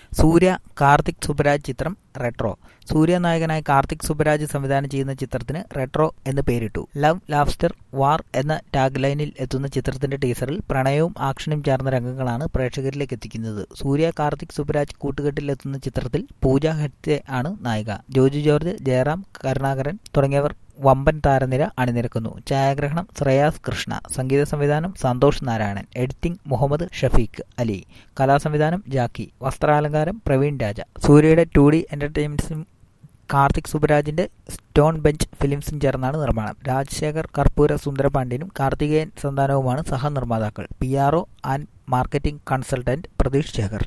സൂര്യ കാർത്തിക് സുബരാജ് ചിത്രം റെട്രോ സൂര്യ നായകനായി കാർത്തിക് സുബരാജ് സംവിധാനം ചെയ്യുന്ന ചിത്രത്തിന് റെട്രോ എന്ന് പേരിട്ടു ലവ് ലാബ്സ്റ്റർ വാർ എന്ന ടാഗ് ലൈനിൽ എത്തുന്ന ചിത്രത്തിന്റെ ടീസറിൽ പ്രണയവും ആക്ഷനും ചേർന്ന രംഗങ്ങളാണ് പ്രേക്ഷകരിലേക്ക് എത്തിക്കുന്നത് സൂര്യ കാർത്തിക് സുബരാജ് കൂട്ടുകെട്ടിലെത്തുന്ന ചിത്രത്തിൽ പൂജ ഹെഗ്ഡെ ആണ് നായിക ജോജു ജോർജ് ജയറാം കരുണാകരൻ തുടങ്ങിയവർ വമ്പൻ താരനിര അണിനിരക്കുന്നു ഛായാഗ്രഹണം ശ്രേയാസ് കൃഷ്ണ സംഗീത സംവിധാനം സന്തോഷ് നാരായണൻ എഡിറ്റിംഗ് മുഹമ്മദ് ഷഫീഖ് അലി കലാസംവിധാനം ജാക്കി വസ്ത്രാലങ്കാരം പ്രവീൺ രാജ സൂര്യയുടെ ടു ഡി എന്റർടൈൻമെന്റ്സും കാർത്തിക് സുബരാജിന്റെ സ്റ്റോൺ ബെഞ്ച് ഫിലിംസും ചേർന്നാണ് നിർമ്മാണം രാജശേഖർ കർപ്പൂര സുന്ദരപാണ്ഡ്യനും കാർത്തികേയൻ സന്താനവുമാണ് സഹനിർമ്മാതാക്കൾ P R O and marketing consultant Pratheesh Shekhar